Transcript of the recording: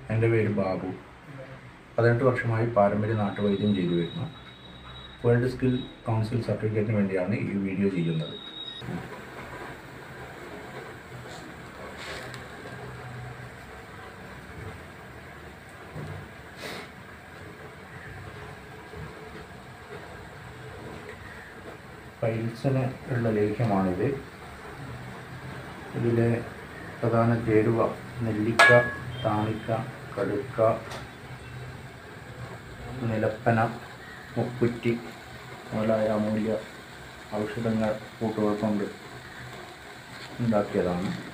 എൻ്റെ പേര് ബാബു പതിനെട്ട് വർഷമായി പാരമ്പര്യ നാട്ടുവൈദ്യം ചെയ്തു വരുന്നു വേൾഡ് സ്കിൽ കൗൺസിൽ സർട്ടിഫിക്കറ്റിന് വേണ്ടിയാണ് ഈ വീഡിയോ ചെയ്യുന്നത് പൈൽസിന് ഉള്ള ലേഖ്യമാണിത് ഇതിലെ പ്രധാന ചേരുവ നെല്ലിക്ക താണിക്ക കടുക്ക നിലപ്പന മുക്കുറ്റി മുതലായ അമൂല്യ ഔഷധങ്ങൾ കൂട്ടുകൾ കൊണ്ട് ഉണ്ടാക്കിയതാണ്